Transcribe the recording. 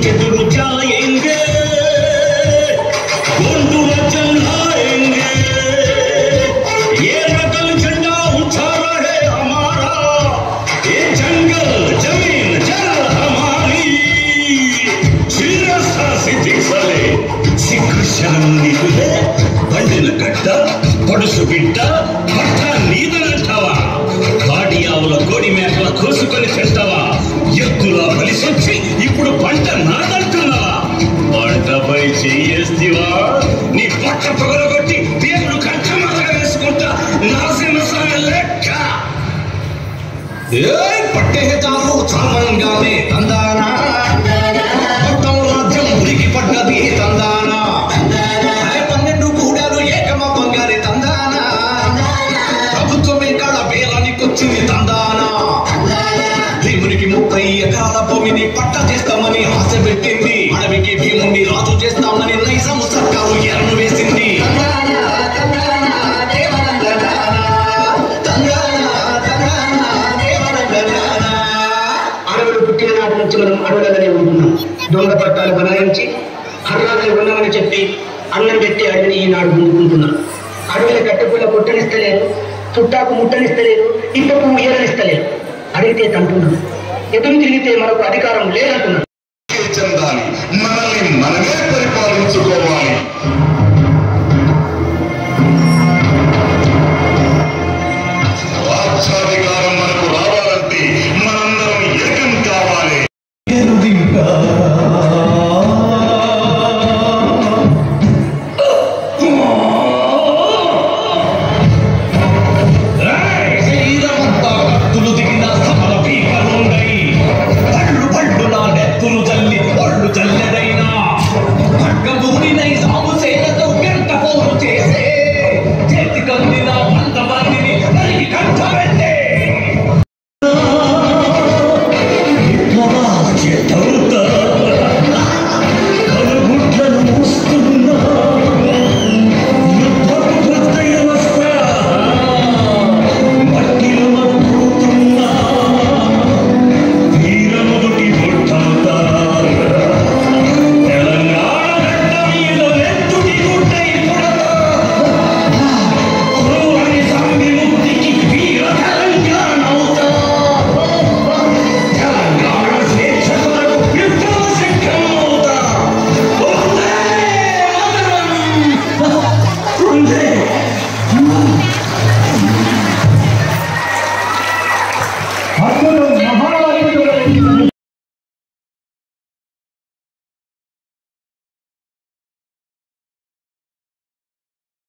ఎదురు जाएंगे गोंडू वचन लाएंगे ये रतन झंडा उठा रहे हमारा ये जंगल जमीन जल हमारी చిరస్థాసి దీక్షలే శ్రీకృష్ణను నీకులే పండిన గడ్డ పడుసు బిడ్డ పట్ట నీదనంటావా కాడి ఆవుల కోడి మేకల కోసుకొని తింటావా ఎత్తులా బలిసొచ్చి ఇప్పుడు పంట నాదంటున్నావా పంటపై చెయ్యేస్తివా నీ పట్ట పగలగొట్టి దేవుడు కంఠమాలగా వేసుకుంటా నాశనసాల లెక్క ఏయ్ పట్టే చాలు చాలంగానే తందానా మొత్తం రాజ్యం ఉరికి పడ్డది తందానా అరే పన్నెండు కూడాలు ఏకమవ్వం గారి తందానా ప్రభుత్వం ఇక్కడ వేలానికొచ్చింది తందానా దేవునికి ముప్పై ఎకరాల భూమిని పట్ట చేస్తామని ఆశ పెట్టింది అడవికి భీముని రాజు చేస్తామని నైజాము సర్కారు ఎరను వేసింది అడవులు పుట్టిన నాటి నుంచి మనం అడవులలోనే ఉంటున్నాం దొంగ పట్టాలు బనాయించి హర్రాలు ఉన్నామని చెప్పి అన్నం పెట్టి అడవిని ఈనాడు ముందుకుంటున్నాం అడవుల కట్టుకుల పుట్టనిస్తలేరు చుట్టాకు ముట్టనిస్తలేరు ఇప్పకు ఉయ్యలనిస్తలేరు అడిగితే తంటున్నాం ఎదురు తిరిగితే మనకు అధికారం లేదంటున్నాం చందాని మన